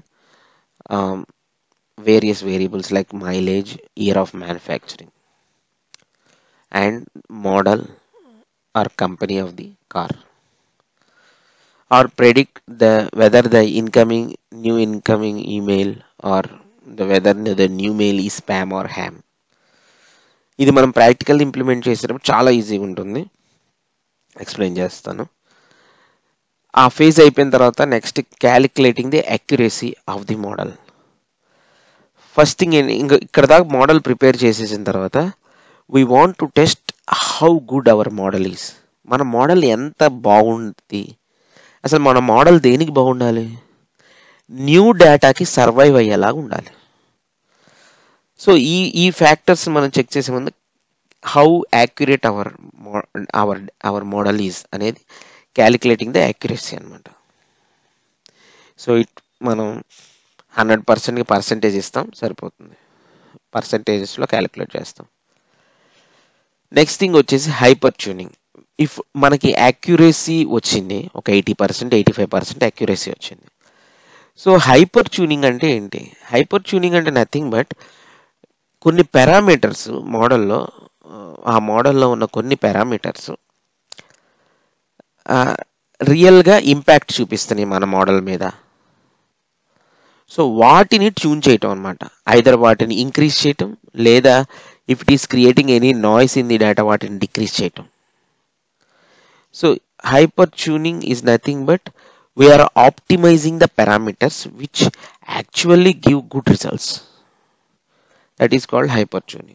various variables like mileage year of manufacturing and model or company of the car or predict the whether the incoming new incoming email or the whether the new mail is spam or ham ఇది మనం practical implement చేసేటప్పుడు చాలా ఈజీగా ఉంటుంది explain చేస్తాను ఆ phase అయిపోయిన తర్వాత next calculating the accuracy of the model first thing ఇంకా ఇక్కడ దాకా మోడల్ ప్రిపేర్ చేసేసిన తర్వాత we want to test how good our model is మన మోడల్ ఎంత బాగుంది అసలు మన మోడల్ దేనికి బాగుండాలి న్యూ డేటాకి సర్వైవ్ అయ్యేలాగా ఉండాలి సో ఈ ఈ ఫ్యాక్టర్స్ మనం చెక్ చేసే ముందు how accurate our our our model is అనేది క్యాలిక్యులేటింగ్ ద యాక్యురసీ అనమాట సో ఇట్ మనం హండ్రెడ్ పర్సెంట్కి పర్సెంటేజ్ ఇస్తాం సరిపోతుంది పర్సెంటేజెస్లో క్యాలిక్యులేట్ చేస్తాం నెక్స్ట్ థింగ్ వచ్చేసి హైపర్ ట్యూనింగ్ ఇఫ్ మనకి యాక్యురసీ వచ్చింది ఒక eighty percent eighty five percent accuracy వచ్చింది సో హైపర్ ట్యూనింగ్ అంటే ఏంటి హైపర్ ట్యూనింగ్ అంటే నథింగ్ బట్ కొన్ని పారామీటర్స్ మోడల్లో ఆ మోడల్లో ఉన్న కొన్ని పారామీటర్స్ రియల్గా ఇంపాక్ట్ చూపిస్తున్నాయి మన మోడల్ మీద సో వాటిని ట్యూన్ చేయటం అనమాట ఐదర్ వాటిని ఇంక్రీజ్ చేయటం లేదా if it is creating any noise in the data వాటిని డిక్రీజ్ చేయటం so hyper tuning is nothing but we are optimising the parameters which actually give good results that is called hyper tuning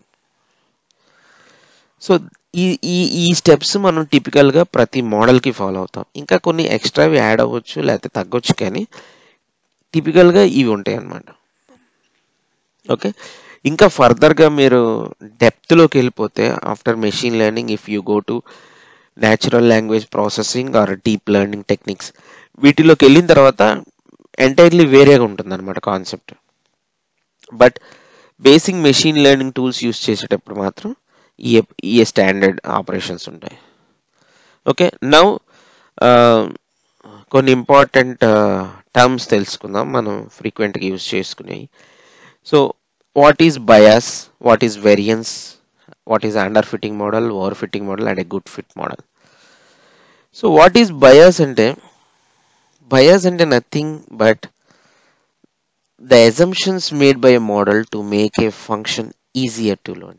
so ఈ ఈ ఈ steps మనం టిపికల్గా ప్రతి మోడల్కి follow అవుతాం ఇంకా కొన్ని ఎక్స్ట్రావి యాడ్ అవ్వచ్చు లేకపోతే తగ్గొచ్చు కానీ టిపికల్గా ఇవి ఉంటాయి అన్నమాట ఓకే ఇంకా ఫర్దర్గా మీరు డెప్త్లోకి వెళ్ళిపోతే after machine learning if you go to natural language processing or deep learning techniques వీటిలోకి వెళ్ళిన తర్వాత ఎంటైర్లీ వేరేగా ఉంటుంది అనమాట concept but basic machine learning tools use చేసేటప్పుడు మాత్రం ఈ ఈ స్టాండర్డ్ ఆపరేషన్స్ ఉంటాయి ఓకే నౌ కొన్ని ఇంపార్టెంట్ టర్మ్స్ తెలుసుకుందాం మనం ఫ్రీక్వెంట్గా యూజ్ చేసుకునేవి so what is bias what is variance what is under fitting model over fitting model and a good fit model so what is bias అంటే bias అంటే nothing but the assumptions made by a model to make a function easier to learn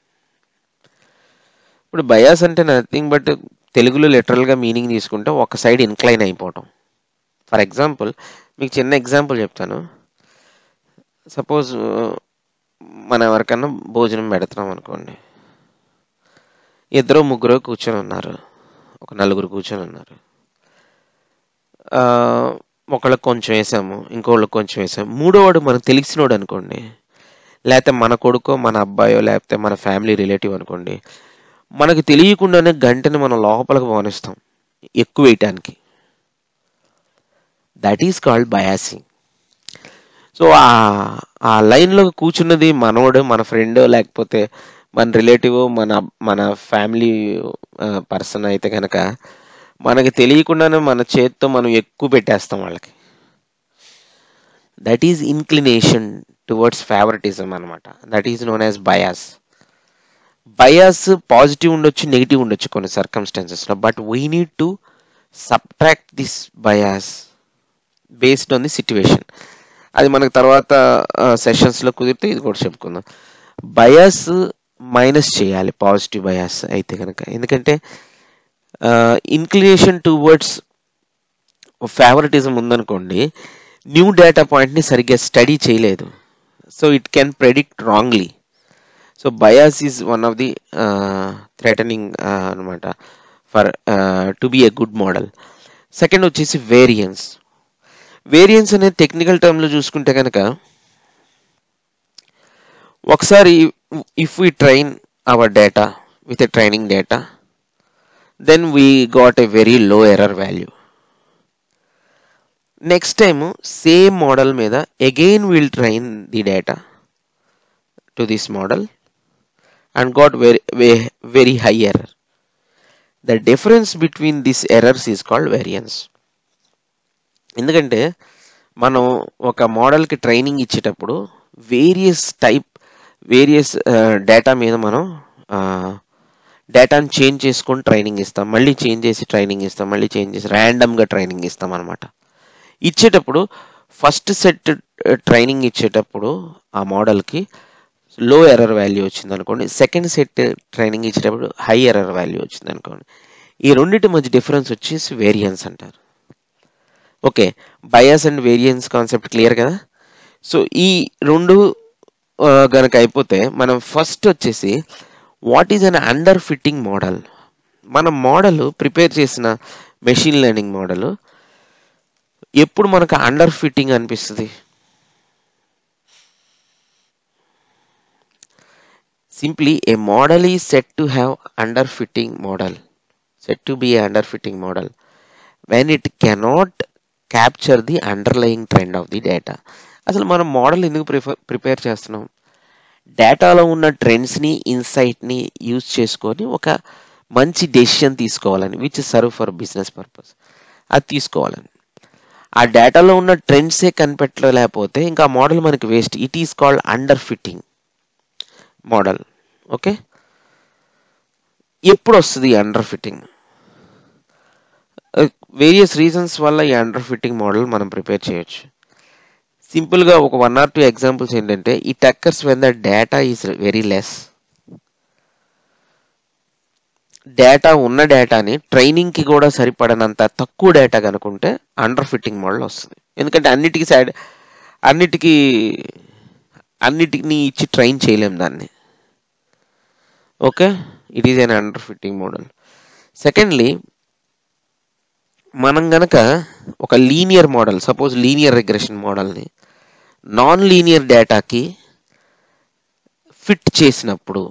ఇప్పుడు bias అంటే nothing but తెలుగులో లిటరల్గా meaning తీసుకుంటే ఒక side incline అయిపోవటం for example మీకు చిన్న ఎగ్జాంపుల్ చెప్తాను సపోజ్ మనం ఎవరికన్నా భోజనం పెడుతున్నాం అనుకోండి ఇద్దరు ముగ్గురు కూర్చొని ఉన్నారు ఒక నలుగురు కూర్చొని ఉన్నారు ఆ, ఒకళ్ళకి కొంచెం వేసాము ఇంకోళ్ళకి కొంచెం వేసాము మూడోవాడు మనకు తెలిసినోడు అనుకోండి లేకపోతే మన కొడుకో మన అబ్బాయో లేకపోతే మన ఫ్యామిలీ రిలేటివ్ అనుకోండి మనకు తెలియకుండానే గంటని మనం లోపలికి పోనిస్తాం ఎక్కువ వేయటానికి that is called biasing so ఆ ఆ లైన్లో కూర్చున్నది మనోడు మన ఫ్రెండ్ లేకపోతే మన రిలేటివ్ మన మన ఫ్యామిలీ పర్సన్ అయితే కనుక మనకి తెలియకుండానే మన చేత్తో మనం ఎక్కువ పెట్టేస్తాం వాళ్ళకి that is inclination towards favouritism అనమాట that is known as bias bias positive ఉండొచ్చు నెగిటివ్ ఉండొచ్చు కొన్ని సర్కమ్స్టాన్సెస్లో but we need to subtract this bias based on the situation అది మనకు తర్వాత సెషన్స్లో కుదిరితే ఇది కూడా చెప్పుకుందాం బయాస్ మైనస్ చేయాలి పాజిటివ్ బయాస్ అయితే కనుక ఎందుకంటే ఇన్క్లినేషన్ టువర్డ్స్ ఫేవరెటిజం ఉందనుకోండి న్యూ డేటా పాయింట్ని సరిగ్గా స్టడీ చేయలేదు so it can predict wrongly so bias is one of the threatening అనమాట for to be a good model second వచ్చేసి వేరియన్స్ వేరియన్స్ అనేది టెక్నికల్ టర్మ్లో చూసుకుంటే కనుక ఒకసారి if we train our data with a training data then we got a very low error value next time same model మీద again will train the data to this model and got very very high error the difference between this errors is called variance ఎందుకంటే మనం ఒక మోడల్కి training ఇచ్చేటప్పుడు various type various data మీద మనం డేటాను change చేసుకొని ట్రైనింగ్ ఇస్తాం మళ్ళీ చేంజ్ చేసి ట్రైనింగ్ ఇస్తాం మళ్ళీ చేంజ్ చేసి ర్యాండమ్గా ట్రైనింగ్ ఇస్తాం అనమాట ఇచ్చేటప్పుడు ఫస్ట్ సెట్ ట్రైనింగ్ ఇచ్చేటప్పుడు ఆ మోడల్కి లో ఎర్రర్ వాల్యూ వచ్చింది అనుకోండి సెకండ్ సెట్ ట్రైనింగ్ ఇచ్చేటప్పుడు హై ఎర్రర్ వాల్యూ వచ్చింది అనుకోండి ఈ రెండింటి మధ్య డిఫరెన్స్ వచ్చేసి వేరియన్స్ అంటారు okay bias and variance concept clear కదా సో ఈ రెండు గనక అయిపోతే మనం ఫస్ట్ వచ్చేసి what is an under fitting model మన మోడల్ ప్రిపేర్ చేసిన మెషిన్ లెర్నింగ్ మోడల్ ఎప్పుడు మనకు అండర్ ఫిట్టింగ్ అనిపిస్తుంది simply a model is set to have under fitting model set to be a under fitting model when it cannot capture the underlying trend of the data అసలు మనం model ఎందుకు prefer prepare చేస్తున్నాం డేటాలో ఉన్న ట్రెండ్స్ని ఇన్సైట్ని use చేసుకొని ఒక మంచి decision తీసుకోవాలని which serve for business purpose అది తీసుకోవాలని ఆ డేటాలో ఉన్న ట్రెండ్సే కనిపెట్టలేకపోతే ఇంకా మోడల్ మనకి waste it is called under fitting model okay ఎప్పుడు వస్తుంది అండర్ ఫిట్టింగ్ వేరియస్ రీజన్స్ వల్ల ఈ అండర్ ఫిట్టింగ్ మోడల్ మనం ప్రిపేర్ చేయొచ్చు సింపుల్గా ఒక వన్ ఆర్ టూ ఎగ్జాంపుల్స్ ఏంటంటే ఈ టక్కర్స్ when the data is very less data ఉన్న డేటాని ట్రైనింగ్కి కూడా సరిపడనంత తక్కువ డేటా కనుకుంటే అండర్ ఫిట్టింగ్ మోడల్ వస్తుంది ఎందుకంటే అన్నిటికీ సైడ్ అన్నిటికీ అన్నిటిని ఇచ్చి ట్రైన్ చేయలేం దాన్ని okay it is an under fitting model secondly మనం గనక ఒక linear model suppose linear regression మోడల్ని నాన్ లీనియర్ డేటాకి ఫిట్ చేసినప్పుడు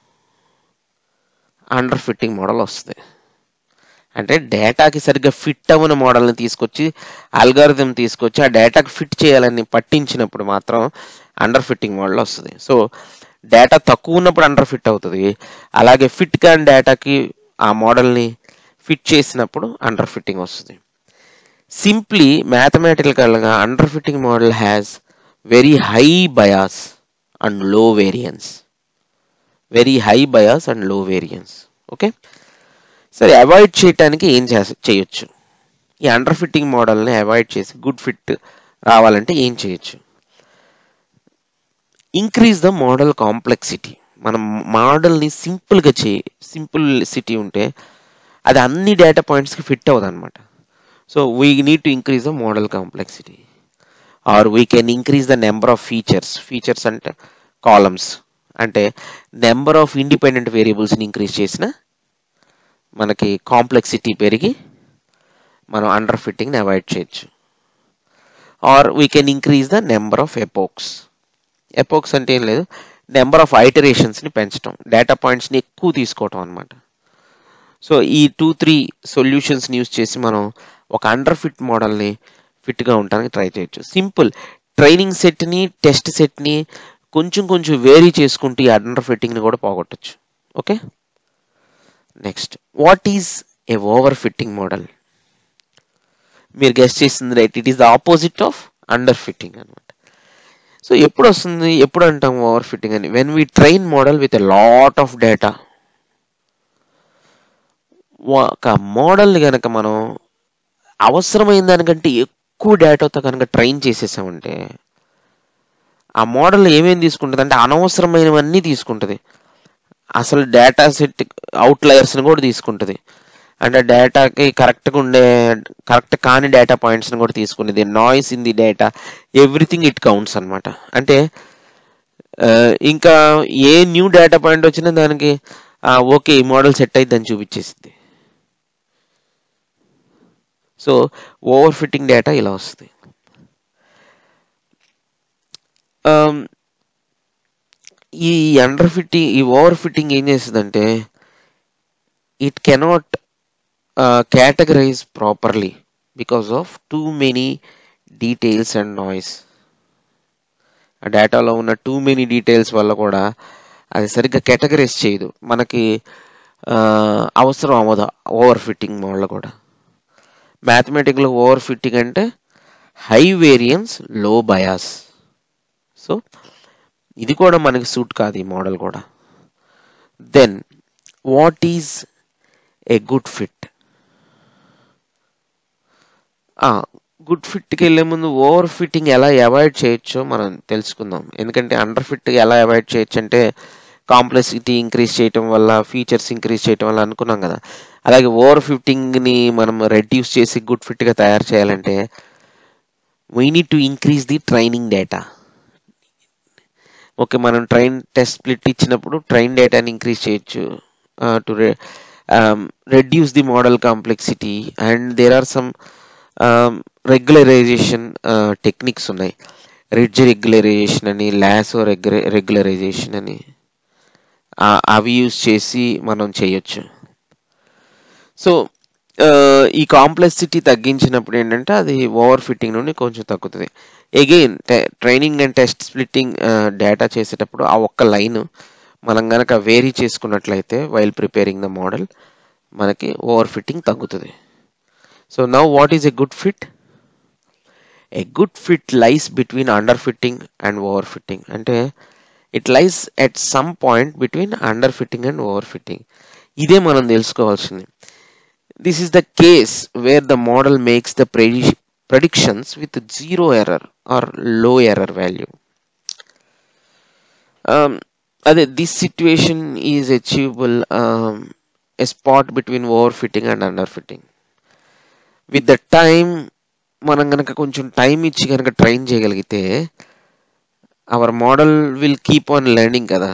అండర్ ఫిట్టింగ్ మోడల్ వస్తుంది అంటే డేటాకి సరిగ్గా ఫిట్ అవ్వని మోడల్ని తీసుకొచ్చి అల్గారిథం తీసుకొచ్చి ఆ డేటాకి ఫిట్ చేయాలని పట్టించినప్పుడు మాత్రం అండర్ ఫిట్టింగ్ మోడల్ వస్తుంది సో డేటా తక్కువ ఉన్నప్పుడు అండర్ ఫిట్ అవుతుంది అలాగే ఫిట్ కాని డేటాకి ఆ మోడల్ని ఫిట్ చేసినప్పుడు అండర్ ఫిట్టింగ్ వస్తుంది సింప్లీ మ్యాథమెటికల్గా under fitting model has very high bias and low variance very high bias and low variance okay సరే అవాయిడ్ చేయడానికి ఏం చేస చేయొచ్చు ఈ అండర్ ఫిట్టింగ్ మోడల్ని అవాయిడ్ చేసి గుడ్ ఫిట్ రావాలంటే ఏం చేయొచ్చు ఇంక్రీజ్ ద మోడల్ కాంప్లెక్సిటీ మనం మోడల్ని సింపుల్గా చే సింపుల్ సిటీ ఉంటే అది అన్ని డేటా పాయింట్స్కి ఫిట్ అవ్వదు అనమాట so we need to increase the model complexity or we can increase the number of features features అంటే కాలమ్స్ అంటే నెంబర్ ఆఫ్ ఇండిపెండెంట్ వేరియబుల్స్ని ఇంక్రీజ్ చేసిన మనకి కాంప్లెక్సిటీ పెరిగి మనం అండర్ ఫిట్టింగ్ని అవాయిడ్ చేయొచ్చు or we can increase the number of epochs epochs అంటే ఏం లేదు నెంబర్ ఆఫ్ ఐటరేషన్స్ని పెంచడం డేటా పాయింట్స్ని ఎక్కువ తీసుకోవటం అనమాట సో ఈ టూ త్రీ సొల్యూషన్స్ని యూస్ చేసి మనం ఒక అండర్ ఫిట్ మోడల్ని ఫిట్గా ఉండడానికి ట్రై చేయొచ్చు సింపుల్ ట్రైనింగ్ సెట్ని టెస్ట్ సెట్ని కొంచెం కొంచెం వేరీ చేసుకుంటూ ఈ అండర్ ఫిట్టింగ్ని కూడా పోగొట్టచ్చు okay next what is a over fitting model మీరు గెస్ట్ చేసింది right it is the opposite of under fitting అనమాట సో ఎప్పుడు వస్తుంది ఎప్పుడు అంటాం ఓవర్ ఫిట్టింగ్ అని when we train model with a lot of data ఒక మోడల్ కనుక మనం అవసరమైన దానికంటే ఎక్కువ డేటాతో కనుక ట్రైన్ చేసేసామంటే ఆ మోడల్ ఏమేమి తీసుకుంటుంది అంటే అనవసరమైనవన్నీ తీసుకుంటుంది అసలు డేటా సెట్ అవుట్లయర్స్ని కూడా తీసుకుంటుంది అంటే డేటాకి కరెక్ట్గా ఉండే కరెక్ట్ కాని డేటా పాయింట్స్ని కూడా తీసుకునేది noise in the data everything it counts అనమాట అంటే ఇంకా ఏ న్యూ డేటా పాయింట్ వచ్చినా దానికి ఓకే ఈ మోడల్ సెట్ అయిద్దని చూపించేసింది సో ఓవర్ ఫిట్టింగ్ డేటా ఇలా వస్తుంది ఈ అండర్ ఫిట్టింగ్ ఈ ఓవర్ ఫిట్టింగ్ ఏం చేస్తుందంటే it cannot categorise properly because of too many details and noise ఆ డేటాలో ఉన్న టూ మెనీ డీటెయిల్స్ వల్ల కూడా అది సరిగ్గా కేటగరైజ్ చేయదు మనకి అవసరం అవ్వదు ఓవర్ ఫిట్టింగ్ మోడల్ కూడా మ్యాథమెటిక్లో ఓవర్ ఫిట్టింగ్ అంటే high variance low bias so ఇది కూడా మనకి సూట్ కాదు ఈ మోడల్ కూడా then what is a good fit good ఫిట్కి వెళ్ళే ముందు ఓవర్ ఫిట్టింగ్ ఎలా అవాయిడ్ చేయొచ్చో మనం తెలుసుకుందాం ఎందుకంటే అండర్ ఫిట్ ఎలా అవాయిడ్ చేయొచ్చు అంటే కాంప్లెక్సిటీ ఇంక్రీజ్ చేయటం వల్ల ఫీచర్స్ ఇంక్రీజ్ చేయటం వల్ల అనుకున్నాం కదా అలాగే ఓవర్ ఫిట్టింగ్ని మనం రెడ్యూస్ చేసి గుడ్ ఫిట్గా తయారు చేయాలంటే we need to increase the training data okay మనం ట్రైన్ టెస్ట్ స్ప్లిట్ ఇచ్చినప్పుడు ట్రైన్ డేటాని ఇంక్రీజ్ చేయొచ్చు to reduce the model complexity and there are some regularisation techniques ఉన్నాయి రిడ్జ్ రెగ్యులరైజేషన్ అని లాసో రెగ్యులే రెగ్యులరైజేషన్ అని అవి యూజ్ చేసి మనం చేయొచ్చు సో ఈ కాంప్లెక్సిటీ తగ్గించినప్పుడు ఏంటంటే అది ఓవర్ ఫిట్టింగ్ నుండి కొంచెం తగ్గుతుంది again training and test splitting data చేసేటప్పుడు ఆ ఒక్క లైన్ మనం కనుక వేరీ చేసుకున్నట్లయితే వైల్ ప్రిపేరింగ్ ద మోడల్ మనకి ఓవర్ ఫిట్టింగ్ తగ్గుతుంది so now what is a good fit a good fit lies between under fitting and over fitting అంటే it lies at some point between under fitting and over fitting ఇదే మనం తెలుసుకోవాల్సింది this is the case where the model makes the predictions with zero error or low error value. Um, this situation is achievable um, a spot between overfitting and underfitting. With the time మనం కనుక కొంచెం time ఇచ్చి కనుక train చేయగలిగితే our model will keep on learning కదా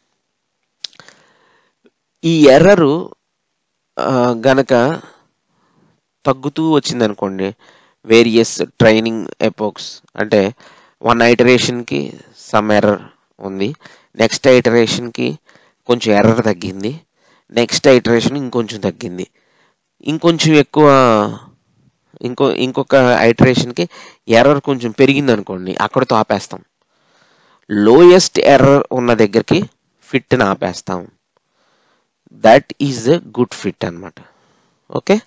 ఈ error గనక తగ్గుతూ వచ్చింది అనుకోండి వేరియస్ ట్రైనింగ్ ఎపోక్స్ అంటే వన్ ఐటరేషన్కి సమ్ ఎర్రర్ ఉంది నెక్స్ట్ ఐటరేషన్కి కొంచెం ఎర్రర్ తగ్గింది నెక్స్ట్ ఐటరేషన్ ఇంకొంచెం తగ్గింది ఇంకొంచెం ఎక్కువ ఇంకో ఇంకొక ఐటరేషన్కి ఎర్రర్ కొంచెం పెరిగింది అనుకోండి అక్కడితో ఆపేస్తాం లోయెస్ట్ ఎర్రర్ ఉన్న దగ్గరికి ఫిట్ని ఆపేస్తాం that is a good fit అనమాట okay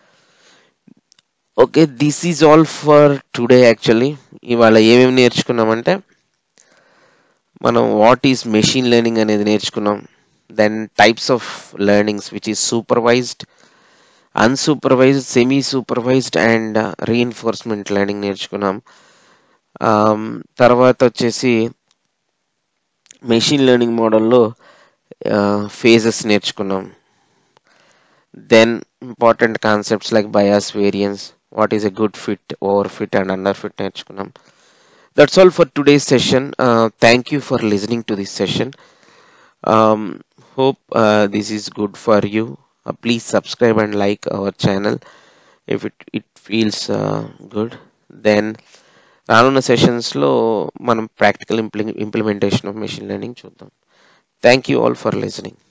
okay this is all for today actually ఇవాళ ఏమేమి నేర్చుకున్నామంటే మనం వాట్ ఈజ్ మెషిన్ లెర్నింగ్ అనేది నేర్చుకున్నాం then types of learnings which is supervised unsupervised semi supervised and reinforcement learning నేర్చుకున్నాం తర్వాత వచ్చేసి మెషిన్ లెర్నింగ్ మోడల్లో ఫేజెస్ నేర్చుకున్నాం then important concepts like bias variance what is a good fit over fit and under fit నేర్చుకున్నాం that's all for today's session thank you for listening to this session hope this is good for you please subscribe and like our channel if it it feels good then రానున్న సెషన్స్లో మనం practical ఇంప్లి implementation of machine learning చూద్దాం thank you all for listening